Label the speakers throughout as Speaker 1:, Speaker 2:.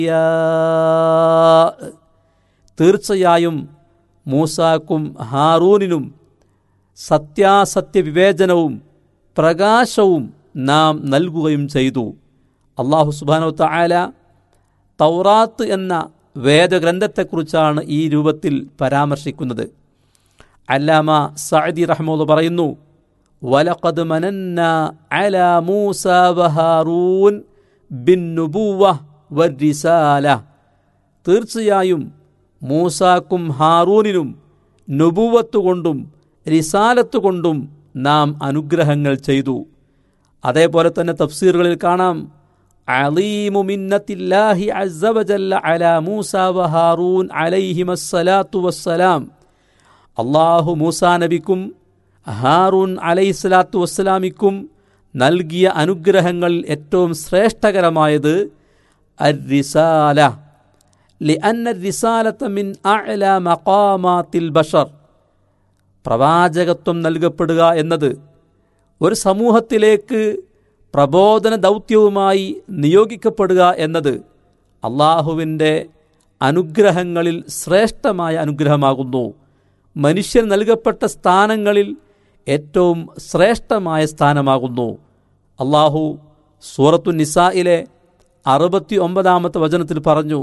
Speaker 1: തീർച്ചയായും മൂസാക്കും ഹാറൂനിനും സത്യാസത്യ വിവേചനവും പ്രകാശവും നാം നൽകുകയും ചെയ്തു അള്ളാഹു സുബാനോ തായാല തൗറാത്ത് എന്ന വേദഗ്രന്ഥത്തെക്കുറിച്ചാണ് ഈ രൂപത്തിൽ പരാമർശിക്കുന്നത് അല്ലാമ സഅദി റഹ്മുള്ള പറയുന്നു വലഖദ് മനന്ന അല മൂസ വഹാറൂൻ ബിൻ നുബൂവ വരിസാല തീർച്ചയായും മൂസാക്കും ഹാറൂനിനും നുബുവത്ത് കൊണ്ടും റിസാലത്ത് കൊണ്ടും നാം അനുഗ്രഹങ്ങൾ ചെയ്തു അതേപോലെ തന്നെ തഫ്സീറുകളിൽ കാണാം അലീമു മിന്നത്തില്ലാഹി അസ്സവജല്ല അല മൂസ വഹാറൂൻ അലൈഹിമസ്സലാത്തു വസ്സലാം അള്ളാഹു മൂസാ നബിക്കും ഹാറൂൻ അലൈഹിസ്സലാത്തു വസ്സലാമിക്കും നൽകിയ അനുഗ്രഹങ്ങളിൽ ഏറ്റവും ശ്രേഷ്ഠകരമായത് الرسالة لأن الرسالة من أعلى مقامات البشر പ്രവാചകത്വം നൽകപ്പെടുക എന്നത് ഒരു സമൂഹത്തിലേക്ക് പ്രബോധന ദൗത്യവുമായി നിയോഗിക്കപ്പെടുക എന്നത് അള്ളാഹുവിൻ്റെ അനുഗ്രഹങ്ങളിൽ ശ്രേഷ്ഠമായ അനുഗ്രഹമാകുന്നു മനുഷ്യൻ നൽകപ്പെട്ട സ്ഥാനങ്ങളിൽ ഏറ്റവും ശ്രേഷ്ഠമായ സ്ഥാനമാകുന്നു അള്ളാഹു സൂറത്തു നിസായിലെ അറുപത്തി ഒമ്പതാമത്തെ വചനത്തിൽ പറഞ്ഞു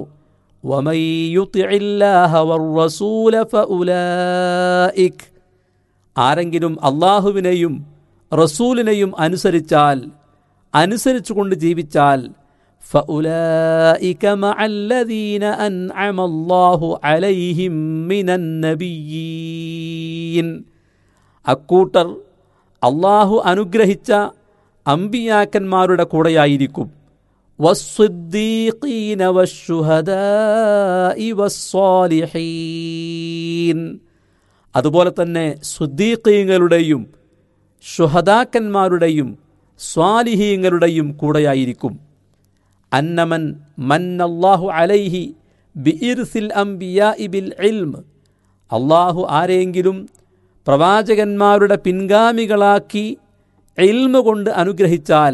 Speaker 1: ആരെങ്കിലും അള്ളാഹുവിനെയും റസൂലിനെയും അനുസരിച്ചാൽ അനുസരിച്ചുകൊണ്ട് ജീവിച്ചാൽ فأولئك مع الذين أنعم الله عليهم من النبيين അക്കൂട്ടർ അള്ളാഹു അനുഗ്രഹിച്ച അമ്പിയാക്കന്മാരുടെ കൂടെയായിരിക്കും والصديقين والشهداء والصالحين അതുപോലെ തന്നെ സുദ്ദീഖീങ്ങളുടെയും ഷുഹദാക്കന്മാരുടെയും സ്വാലിഹീങ്ങളുടെയും കൂടെയായിരിക്കും അന്നമൻ മന്നല്ലാഹു അലൈഹി ബിഇർസിൽ അംബിയാ ബിൽ ഇൽമ് അള്ളാഹു ആരെങ്കിലും പ്രവാചകന്മാരുടെ പിൻഗാമികളാക്കി ഇൽമ കൊണ്ട് അനുഗ്രഹിച്ചാൽ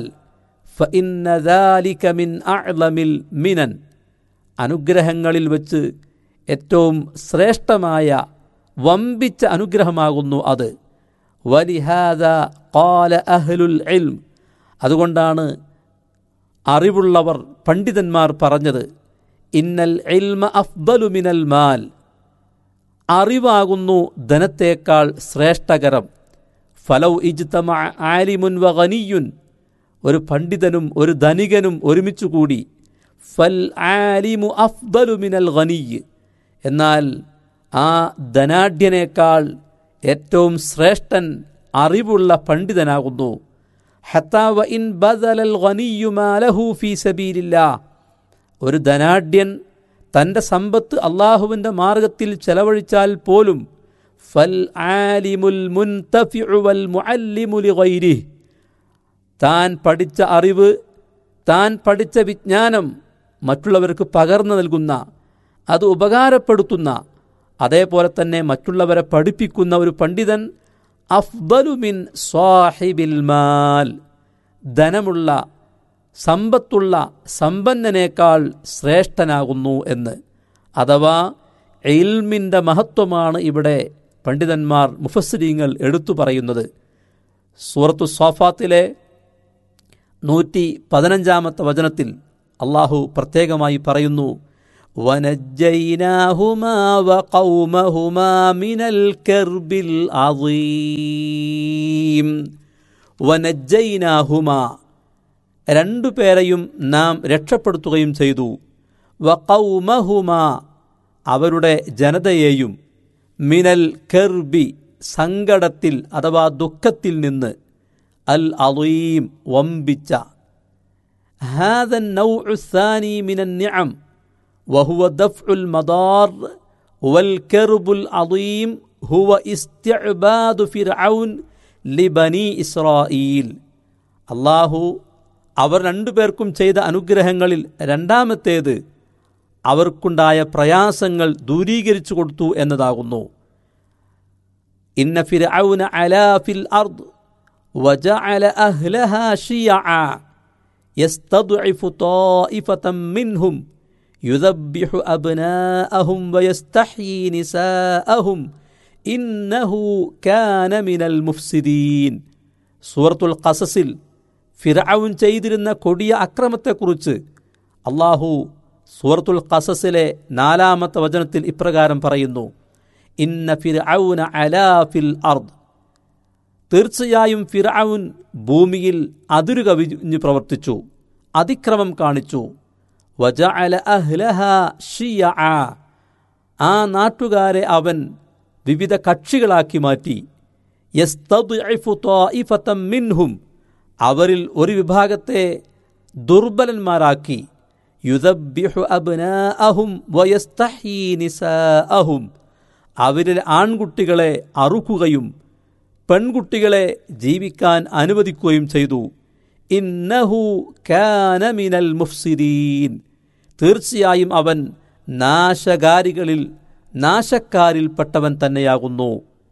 Speaker 1: മിൻ അഅ്ലമിൽ മിനൻ അനുഗ്രഹങ്ങളിൽ വച്ച് ഏറ്റവും ശ്രേഷ്ഠമായ വമ്പിച്ച അനുഗ്രഹമാകുന്നു അത് വലിഹാദ കാല അഹ്ലുൽ ഇൽം അതുകൊണ്ടാണ് അറിവുള്ളവർ പണ്ഡിതന്മാർ പറഞ്ഞത് ഇന്നൽ ഇൽമ അഫ്ദലു മിനൽ മാൽ അറിവാകുന്നു ധനത്തേക്കാൾ ശ്രേഷ്ഠകരം ഫലൗ ഇജ്തമ ആലിമുൻ വ ഗനിയുൻ ഒരു പണ്ഡിതനും ഒരു ധനികനും ഒരുമിച്ചു കൂടി ഫൽ ആലിമു അഫ്ദലു മിനൽ ഗനിയ് എന്നാൽ ആ ധനാഢ്യനേക്കാൾ ഏറ്റവും ശ്രേഷ്ഠൻ അറിവുള്ള പണ്ഡിതനാകുന്നു ഹത്താവ ഇൻ ബദലൽ ഗനിയുമാലഹു ഫീ സബീലില്ല ഒരു ധനാഢ്യൻ തൻ്റെ സമ്പത്ത് അള്ളാഹുവിൻ്റെ മാർഗത്തിൽ ചെലവഴിച്ചാൽ പോലും ഫൽ ആലിമുൽ മുൻതഫിഉ വൽ മുഅല്ലിമു ലിഗൈരിഹി താൻ പഠിച്ച അറിവ് താൻ പഠിച്ച വിജ്ഞാനം മറ്റുള്ളവർക്ക് പകർന്നു നൽകുന്ന അത് ഉപകാരപ്പെടുത്തുന്ന അതേപോലെ തന്നെ മറ്റുള്ളവരെ പഠിപ്പിക്കുന്ന ഒരു പണ്ഡിതൻ അഫ്ബലുമിൻ സ്വാഹിബിൽ മാൽ ധനമുള്ള സമ്പത്തുള്ള സമ്പന്നനേക്കാൾ ശ്രേഷ്ഠനാകുന്നു എന്ന് അഥവാ എയിൽമിൻ്റെ മഹത്വമാണ് ഇവിടെ പണ്ഡിതന്മാർ മുഫസ്സിരീങ്ങൾ എടുത്തു പറയുന്നത് സൂറത്തു സോഫാത്തിലെ നൂറ്റി പതിനഞ്ചാമത്തെ വചനത്തിൽ അള്ളാഹു പ്രത്യേകമായി പറയുന്നു വനജ്ജൈനാഹുമാ വഖൗമഹുമാ മിനൽ കർബിൽ അദീം വനജ്ജൈനാഹുമാ രണ്ടു പേരെയും നാം രക്ഷപ്പെടുത്തുകയും ചെയ്തു വഖൗമഹുമാ അവരുടെ ജനതയെയും മിനൽ കർബി സങ്കടത്തിൽ അഥവാ ദുഃഖത്തിൽ നിന്ന് അൽ അലീം വമ്പിച്ച هذا النوع الثاني من النعم وهو دفع المضار والكرب العظيم هو استعباد فرعون لبني إسرائيل അള്ളാഹു അവർ രണ്ടുപേർക്കും ചെയ്ത അനുഗ്രഹങ്ങളിൽ രണ്ടാമത്തേത് അവർക്കുണ്ടായ പ്രയാസങ്ങൾ ദൂരീകരിച്ചു കൊടുത്തു എന്നതാകുന്നു ഇന്ന ഫിർഔന അലാ ഫിൽ അർദ് وجعل أهلها شيعا يستضعف طائفة منهم യുദബ്ബിഹു അബ്നാഅഹും വയസ്തഹ്യീ നിസാഅഹും ഇന്നഹു കാന മിനൽ മുഫ്സിദീൻ സൂറത്തുൽ ഖസസിൽ ഫിർഔൻ ചെയ്തിരുന്ന കൊടിയ അക്രമത്തെക്കുറിച്ച് അള്ളാഹു സൂറത്തുൽ ഖസസിലെ നാലാമത്തെ വചനത്തിൽ ഇപ്രകാരം പറയുന്നു ഇന്ന ഫിർഔന അലാ ഫിൽ അർദ് തീർച്ചയായും ഫിർഔൻ ഭൂമിയിൽ അതിരു കവിഞ്ഞു പ്രവർത്തിച്ചു അതിക്രമം കാണിച്ചു വജഅല അഹ്ലഹ ഷിയഅ ആ നാട്ടുകാരെ അവൻ വിവിധ കക്ഷികളാക്കി മാറ്റി യസ്തദ്ഇഫു ത്വാഇഫതം മിൻഹും അവരിൽ ഒരു വിഭാഗത്തെ ദുർബലന്മാരാക്കി യുദബ്ബിഹു അബ്നാഅഹും വയസ്തഹ്യീ നിസാഅഹും അവരിൽ ആൺകുട്ടികളെ അറുക്കുകയും പെൺകുട്ടികളെ ജീവിക്കാൻ അനുവദിക്കുകയും ചെയ്തു ഇന്നഹു കാന മിനൽ മുഫ്സിദീൻ തീർച്ചയായും അവൻ നാശകാരികളിൽ നാശക്കാരിൽപ്പെട്ടവൻ തന്നെയാകുന്നു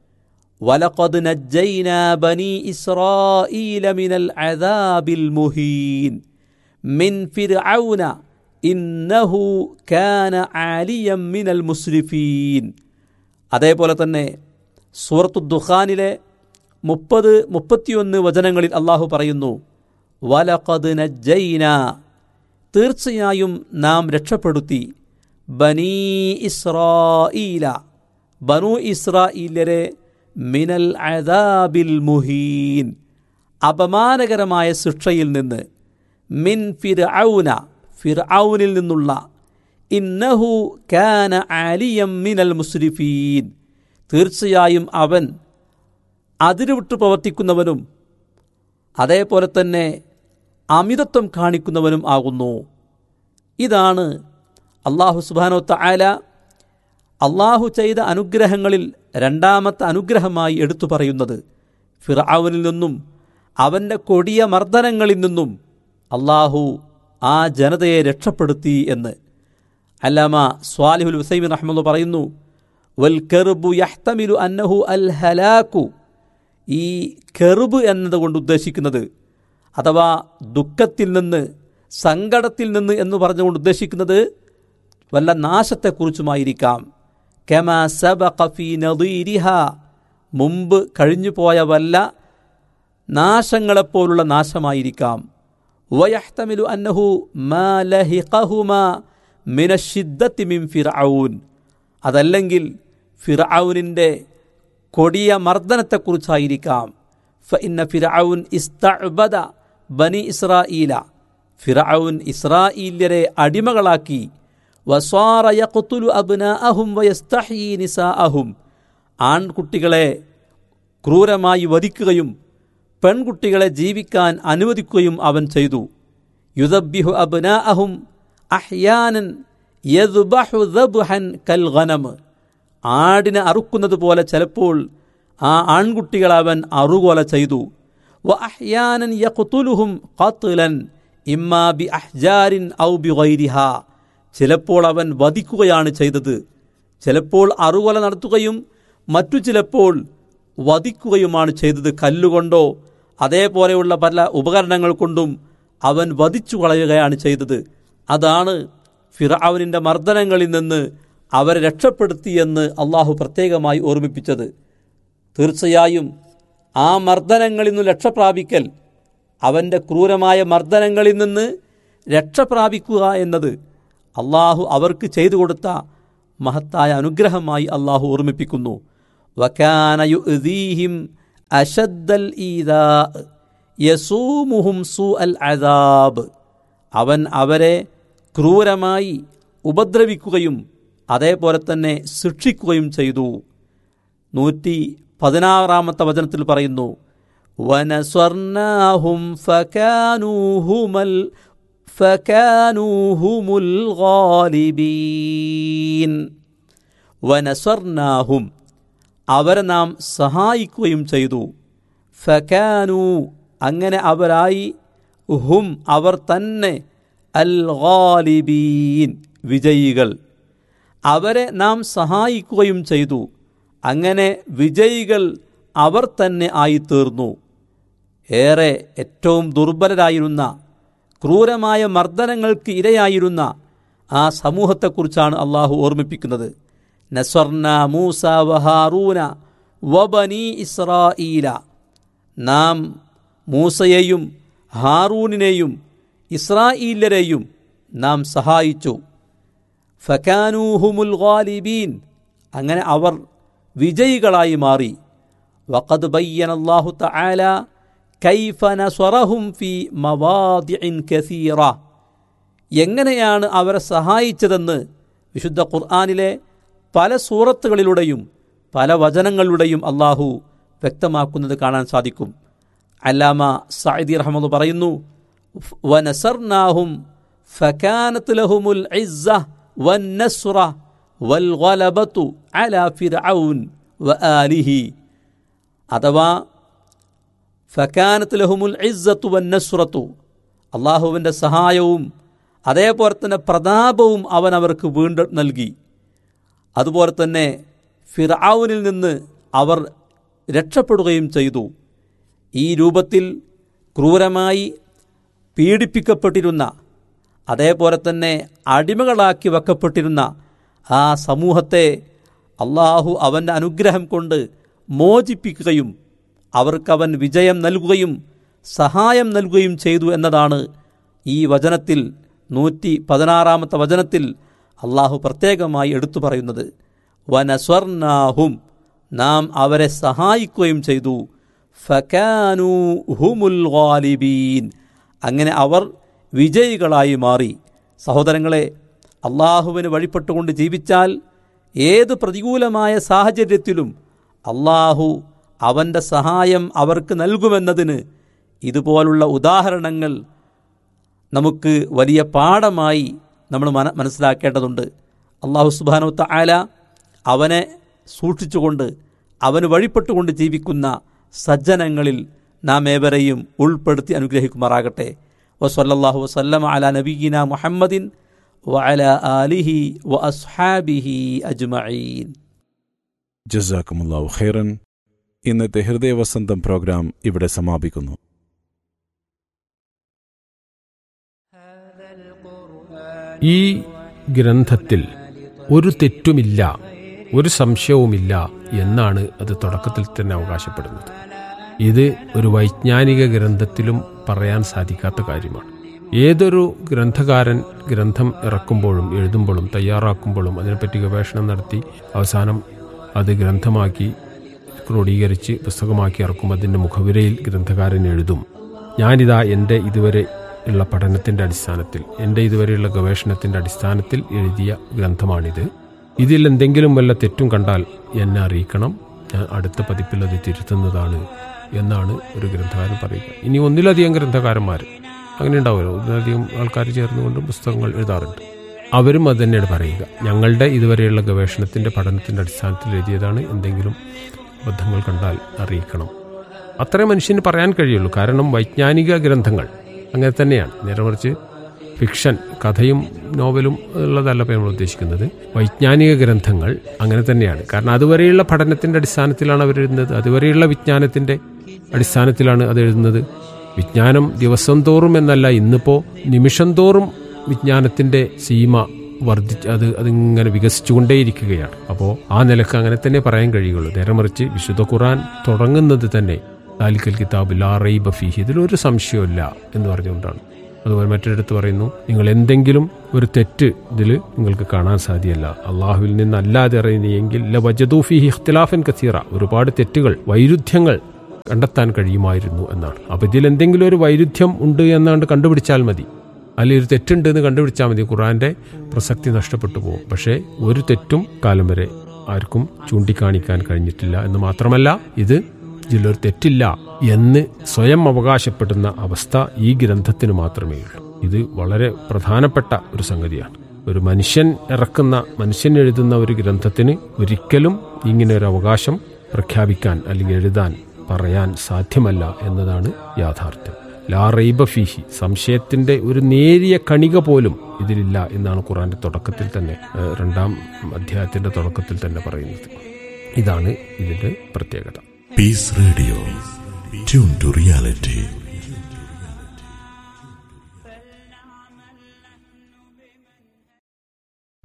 Speaker 1: വലഖദ് നജ്ജൈന ബനി ഇസ്രായീല മിനൽ അദാബിൽ മുഹീൻ മിൻ ഫിർഔന ഇന്നഹു കാന ആലിയം മിനൽ മുസ്രിഫീൻ അതേപോലെ തന്നെ സൂറത്തു ദുഖാനിലെ മുപ്പത് മുപ്പത്തിയൊന്ന് വചനങ്ങളിൽ അള്ളാഹു പറയുന്നു വലഖദ് നജ്ജൈന തീർച്ചയായും നാം രക്ഷപ്പെടുത്തി ബനീ ഇസ്രായീല ബനു ഇസ്രായേലരെ മിനൽ അദാബിൽ മുഹീൻ അപമാനകരമായ ശിക്ഷയിൽ നിന്ന് മിൻ ഫിർഔന ഫിർഔനിൽ നിന്നുള്ള ഇന്നഹു കാന ആലിയം മിനൽ മുസ്രിഫീൻ തീർച്ചയായും അവൻ അതിരുവിട്ട് പ്രവർത്തിക്കുന്നവനും അതേപോലെ തന്നെ അമിതത്വം കാണിക്കുന്നവനും ആകുന്നു ഇതാണ് അള്ളാഹു സുബാനോ തായാല അള്ളാഹു ചെയ്ത അനുഗ്രഹങ്ങളിൽ രണ്ടാമത്തെ അനുഗ്രഹമായി എടുത്തു പറയുന്നത് ഫിറാവുനിൽ നിന്നും അവൻ്റെ കൊടിയ മർദ്ദനങ്ങളിൽ നിന്നും അള്ളാഹു ആ ജനതയെ രക്ഷപ്പെടുത്തി എന്ന് അല്ലാമ സ്വാലിഹുൽ ഹുസൈമിൻ അഹമ്മദ് പറയുന്നു വൽ കെറുബു യഹ്തമിലു അന്നഹു അൽ ഹലാക്കു ഈ കെറുബ് എന്നതുകൊണ്ട് ഉദ്ദേശിക്കുന്നത് അഥവാ ദുഃഖത്തിൽ നിന്ന് സങ്കടത്തിൽ നിന്ന് എന്ന് പറഞ്ഞുകൊണ്ട് ഉദ്ദേശിക്കുന്നത് വല്ല നാശത്തെക്കുറിച്ചുമായിരിക്കാം കെമ സബഖഫി നദീരിഹ മുമ്പ് കഴിഞ്ഞുപോയ വല്ല നാശങ്ങളെപ്പോലുള്ള നാശമായിരിക്കാം വയഹ്തമിലു അന്നഹു മാ ലഹിഖഹുമ മിനഷിദ്ദത്തി മിൻ ഫിർഔൻ അതല്ലെങ്കിൽ ഫിർഔനിൻ്റെ കൊടിയ മർദ്ദനത്തെക്കുറിച്ചായിരിക്കാം ഫ ഇന്ന ഫിർഔൻ ഇസ്തഅബദ ബനി ഇസ്രായീല ഫിർഔൻ ഇസ്രായേല്യരെ അടിമകളാക്കി വസ്വാറ യഖ്തുലു അബ്നാഅഹും വയസ്തഹ്യീ നിസാഅഹും ആൺകുട്ടികളെ ക്രൂരമായി വധിക്കുകയും പെൺകുട്ടികളെ ജീവിക്കാൻ അനുവദിക്കുകയും അവൻ ചെയ്തു യുദബ്ബിഹു അബ്നാഅഹും അഹ്യാനൻ യദ്ബഹു ദബ്ഹൻ കൽ ഗനം ആടിനെ അറുക്കുന്നത് പോലെ ചിലപ്പോൾ ആ ആൺകുട്ടികളെ അവൻ അറുകൊല ചെയ്തു വ അഹ്യാനൻ യഖ്തുലുഹും ഖത്ലൻ ഇമ്മാ ബി അഹ്ജാരിൻ ഔ ബി ഗൈരിഹ ചിലപ്പോൾ അവൻ വധിക്കുകയാണ് ചെയ്തത് ചിലപ്പോൾ അറുകൊല നടത്തുകയും മറ്റു ചിലപ്പോൾ വധിക്കുകയുമാണ് ചെയ്തത് കല്ലുകൊണ്ടോ അതേപോലെയുള്ള പല ഉപകരണങ്ങൾ കൊണ്ടും അവൻ വധിച്ചു കളയുകയാണ് ചെയ്തത് അതാണ് ഫിറാവിനിൻ്റെ മർദ്ദനങ്ങളിൽ നിന്ന് അവരെ രക്ഷപ്പെടുത്തിയെന്ന് അള്ളാഹു പ്രത്യേകമായി ഓർമ്മിപ്പിച്ചത് തീർച്ചയായും ആ മർദ്ദനങ്ങളിൽ നിന്ന് രക്ഷപ്രാപിക്കൽ അവൻ്റെ ക്രൂരമായ മർദ്ദനങ്ങളിൽ നിന്ന് രക്ഷപ്രാപിക്കുക എന്നത് അള്ളാഹു അവർക്ക് ചെയ്തു കൊടുത്ത മഹത്തായ അനുഗ്രഹമായി അള്ളാഹു ഓർമ്മിപ്പിക്കുന്നു വക്കാനയുദീഹിം അഷദ്ദൽ ഈദാ യസൂമുഹും സു അൽ അദാബ് അവൻ അവരെ ക്രൂരമായി ഉപദ്രവിക്കുകയും അതേപോലെ തന്നെ ശിക്ഷിക്കുകയും ചെയ്തു നൂറ്റി പതിനാറാമത്തെ വചനത്തിൽ പറയുന്നു വനസ്വർണാഹും ഫകാനൂഹുമൽ ഫകാനൂഹുമുൽ ഗാലിബീൻ വനസ്വർണാഹും അവരെ നാം സഹായിക്കുകയും ചെയ്തു ഫകാനു അങ്ങനെ അവരായി ഹും അവർ തന്നെ അൽ ഗാലിബീൻ വിജയികൾ അവരെ നാം സഹായിക്കുകയും ചെയ്തു അങ്ങനെ വിജയികൾ അവർ തന്നെ ആയിത്തീർന്നു ഏറെ ഏറ്റവും ദുർബലരായിരുന്ന ക്രൂരമായ മർദ്ദനങ്ങൾക്ക് ഇരയായിരുന്ന ആ സമൂഹത്തെക്കുറിച്ചാണ് അള്ളാഹു ഓർമ്മിപ്പിക്കുന്നത് നസ്വർന മൂസ വഹാറൂന വബനി ഇസ്രാഈല നാം മൂസയെയും ഹാറൂനിനെയും ഇസ്രായേലരെയും നാം സഹായിച്ചു ഫക്കാനൂഹുമുൽ ഗാലിബീൻ അങ്ങനെ അവർ വിജയികളായി മാറി വഖദ് ബയ്യൻ അള്ളാഹു തആല കൈഫ നസ്വറഹും ഫി മവാദിഇൻ കസീറ എങ്ങനെയാണ് അവരെ സഹായിച്ചതെന്ന് വിശുദ്ധ ഖുർആാനിലെ പല സൂറത്തുകളിലൂടെയും പല വചനങ്ങളിലൂടെയും അള്ളാഹു വ്യക്തമാക്കുന്നത് കാണാൻ സാധിക്കും അല്ലാമ സഅദി റഹ്മദ് പറയുന്നു വനസർനാഹും ഫകാനത്ത് ലഹുമുൽ ഇസ്സ വന്നസ്റ വൽഗലബത്തു അലാ ഫിർഔൻ വആലിഹി അഥവാ ഫക്കാനത്ത് ലഹുമുൽ ഇസ്സത്തു വന്നസ്റത്തു അള്ളാഹുവിൻ്റെ സഹായവും അതേപോലെ തന്നെ പ്രതാപവും അവൻ അവർക്ക് വീണ്ടും നൽകി അതുപോലെ തന്നെ ഫിർഔനിൽ നിന്ന് അവർ രക്ഷപ്പെടുകയും ചെയ്തു ഈ രൂപത്തിൽ ക്രൂരമായി പീഡിപ്പിക്കപ്പെട്ടിരുന്ന അതേപോലെ തന്നെ അടിമകളാക്കി വെക്കപ്പെട്ടിരുന്ന ആ സമൂഹത്തെ അള്ളാഹു അവൻ്റെ അനുഗ്രഹം കൊണ്ട് മോചിപ്പിക്കുകയും അവർക്കവൻ വിജയം നൽകുകയും സഹായം നൽകുകയും ചെയ്തു എന്നതാണ് ഈ വചനത്തിൽ നൂറ്റി പതിനാറാമത്തെ വചനത്തിൽ അള്ളാഹു പ്രത്യേകമായി എടുത്തു പറയുന്നത് വനസ്വർനാഹും നാം അവരെ സഹായിക്കുകയും ചെയ്തു ഫക്കാനു ഹുമുൽ ഗാലിബീൻ അങ്ങനെ അവർ വിജയികളായി മാറി സഹോദരങ്ങളെ അള്ളാഹുവിന് വഴിപ്പെട്ടുകൊണ്ട് ജീവിച്ചാൽ ഏത് പ്രതികൂലമായ സാഹചര്യത്തിലും അള്ളാഹു അവൻ്റെ സഹായം അവർക്ക് നൽകുമെന്നതിന് ഇതുപോലുള്ള ഉദാഹരണങ്ങൾ നമുക്ക് വലിയ പാഠമായി നമ്മൾ മന മനസ്സിലാക്കേണ്ടതുണ്ട് അള്ളാഹു സുബാനുത്ത ആല അവനെ സൂക്ഷിച്ചുകൊണ്ട് അവന് വഴിപ്പെട്ടുകൊണ്ട് ജീവിക്കുന്ന സജ്ജനങ്ങളിൽ നാം ഏവരെയും ഉൾപ്പെടുത്തി അനുഗ്രഹിക്കുമാറാകട്ടെ വസല്ലാഹു വസല്ലം അല നബീന മുഹമ്മദിൻ വഅല ആലിഹി വ അസ്ഹാബിഹി അജ്മഈൻ
Speaker 2: ജസാക്കുമുല്ലാഹു ഖൈറൻ ഇന്നത്തെ ഹൃദയവസന്തം പ്രോഗ്രാം ഇവിടെ സമാപിക്കുന്നു
Speaker 3: ഈ ഗ്രന്ഥത്തിൽ ഒരു തെറ്റുമില്ല ഒരു സംശയവുമില്ല എന്നാണ് അത് തുടക്കത്തിൽ തന്നെ അവകാശപ്പെടുന്നത് ഇത് ഒരു വൈജ്ഞാനിക ഗ്രന്ഥത്തിലും പറയാൻ സാധിക്കാത്ത കാര്യമാണ് ഏതൊരു ഗ്രന്ഥകാരൻ ഗ്രന്ഥം ഇറക്കുമ്പോഴും എഴുതുമ്പോഴും തയ്യാറാക്കുമ്പോഴും അതിനെപ്പറ്റി ഗവേഷണം നടത്തി അവസാനം അത് ഗ്രന്ഥമാക്കി ക്രോഡീകരിച്ച് പുസ്തകമാക്കി ഇറക്കും അതിൻ്റെ മുഖവിരയിൽ ഗ്രന്ഥകാരൻ എഴുതും ഞാനിതാ എൻ്റെ ഇതുവരെ ഉള്ള പഠനത്തിൻ്റെ അടിസ്ഥാനത്തിൽ എൻ്റെ ഇതുവരെയുള്ള ഗവേഷണത്തിൻ്റെ അടിസ്ഥാനത്തിൽ എഴുതിയ ഗ്രന്ഥമാണിത് ഇതിൽ എന്തെങ്കിലും വല്ല തെറ്റും കണ്ടാൽ എന്നെ അറിയിക്കണം ഞാൻ അടുത്ത പതിപ്പിൽ അത് തിരുത്തുന്നതാണ് എന്നാണ് ഒരു ഗ്രന്ഥകാരൻ പറയുക ഇനി ഒന്നിലധികം ഗ്രന്ഥകാരന്മാർ അങ്ങനെ ഉണ്ടാവുമല്ലോ ഒന്നിലധികം ആൾക്കാർ ചേർന്നുകൊണ്ട് പുസ്തകങ്ങൾ എഴുതാറുണ്ട് അവരും അത് തന്നെയാണ് പറയുക ഞങ്ങളുടെ ഇതുവരെയുള്ള ഗവേഷണത്തിൻ്റെ പഠനത്തിൻ്റെ അടിസ്ഥാനത്തിൽ എഴുതിയതാണ് എന്തെങ്കിലും അബദ്ധങ്ങൾ കണ്ടാൽ അറിയിക്കണം അത്രേ മനുഷ്യന് പറയാൻ കഴിയുള്ളൂ കാരണം വൈജ്ഞാനിക ഗ്രന്ഥങ്ങൾ അങ്ങനെ തന്നെയാണ് നേരെ മറിച്ച് ഫിക്ഷൻ കഥയും നോവലും ഉള്ളതല്ല ഇപ്പോൾ നമ്മൾ ഉദ്ദേശിക്കുന്നത് വൈജ്ഞാനിക ഗ്രന്ഥങ്ങൾ അങ്ങനെ തന്നെയാണ് കാരണം അതുവരെയുള്ള പഠനത്തിൻ്റെ അടിസ്ഥാനത്തിലാണ് അവർ എഴുതുന്നത് അതുവരെയുള്ള വിജ്ഞാനത്തിൻ്റെ അടിസ്ഥാനത്തിലാണ് അത് എഴുതുന്നത് വിജ്ഞാനം ദിവസം തോറും എന്നല്ല ഇന്നിപ്പോൾ നിമിഷം തോറും വിജ്ഞാനത്തിൻ്റെ സീമ വർദ്ധിച്ച് അത് അതിങ്ങനെ വികസിച്ചുകൊണ്ടേയിരിക്കുകയാണ് അപ്പോൾ ആ നിലക്ക് അങ്ങനെ തന്നെ പറയാൻ കഴിയുള്ളൂ നേരെ മറിച്ച് വിശുദ്ധ ഖുറാൻ തുടങ്ങുന്നത് തന്നെ താലിക്കൽ കിതാബ് ലാ റൈബ ഫീഹി ഇതിലൊരു സംശയമില്ല എന്ന് പറഞ്ഞുകൊണ്ടാണ് അതുപോലെ മറ്റൊരിടത്ത് പറയുന്നു നിങ്ങൾ എന്തെങ്കിലും ഒരു തെറ്റ് ഇതിൽ നിങ്ങൾക്ക് കാണാൻ സാധ്യമല്ല അള്ളാഹുവിൽ നിന്നല്ലാതെ അറിയുന്നെങ്കിൽ ല വജദൂഫിഹി ഇഖ്തിലാഫൻ കസീറ ഒരുപാട് തെറ്റുകൾ വൈരുദ്ധ്യങ്ങൾ കണ്ടെത്താൻ കഴിയുമായിരുന്നു എന്നാണ് അപ്പോൾ ഇതിൽ എന്തെങ്കിലും ഒരു വൈരുദ്ധ്യം ഉണ്ട് എന്നാണ്ട് കണ്ടുപിടിച്ചാൽ മതി അല്ലെങ്കിൽ ഒരു തെറ്റുണ്ട് എന്ന് കണ്ടുപിടിച്ചാൽ മതി ഖുറാന്റെ പ്രസക്തി നഷ്ടപ്പെട്ടു പോകും പക്ഷേ ഒരു തെറ്റും കാലം വരെ ആർക്കും ചൂണ്ടിക്കാണിക്കാൻ കഴിഞ്ഞിട്ടില്ല എന്ന് മാത്രമല്ല ഇത് ഇതിലൊരു തെറ്റില്ല എന്ന് സ്വയം അവകാശപ്പെടുന്ന അവസ്ഥ ഈ ഗ്രന്ഥത്തിന് മാത്രമേ ഉള്ളൂ ഇത് വളരെ പ്രധാനപ്പെട്ട ഒരു സംഗതിയാണ് ഒരു മനുഷ്യൻ ഇറക്കുന്ന മനുഷ്യൻ എഴുതുന്ന ഒരു ഗ്രന്ഥത്തിന് ഒരിക്കലും ഇങ്ങനെ ഒരു അവകാശം പ്രഖ്യാപിക്കാൻ അല്ലെങ്കിൽ എഴുതാൻ പറയാൻ സാധ്യമല്ല എന്നതാണ് യാഥാർത്ഥ്യം ലാ റൈബ ഫീഹി സംശയത്തിന്റെ ഒരു നേരിയ കണിക പോലും ഇതിലില്ല എന്നാണ് ഖുറാന്റെ തുടക്കത്തിൽ തന്നെ ഏഹ്, രണ്ടാം അധ്യായത്തിന്റെ തുടക്കത്തിൽ തന്നെ പറയുന്നത് ഇതാണ് ഇതിന്റെ പ്രത്യേകത
Speaker 4: Peace Radio. Tune to reality.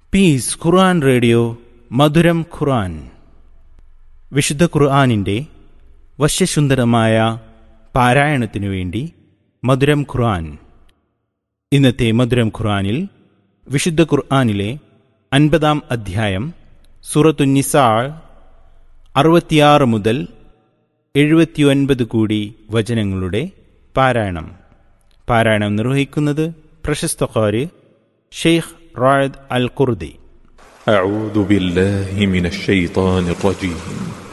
Speaker 5: Peace Quran radio മധുരം ഖുർആൻ വിശുദ്ധ ഖുർആാനിൻ്റെ വശ്യസുന്ദരമായ പാരായണത്തിനു വേണ്ടി മധുരം ഖുർആൻ ഇന്നത്തെ മധുരം ഖുർആനിൽ വിശുദ്ധ ഖുർആനിലെ അൻപതാം അധ്യായം സൂറത്തുന്നിസാൾ അറുപത്തിയാറ് മുതൽ എഴുപത്തിയൊൻപത് കൂടി വചനങ്ങളുടെ പാരായണം പാരായണം നിർവഹിക്കുന്നത് പ്രശസ്ത ഖാരി ഷെയ്ഖ് റായദ് അൽ ഖുർദി
Speaker 4: أعوذ بالله من الشيطان الرجيم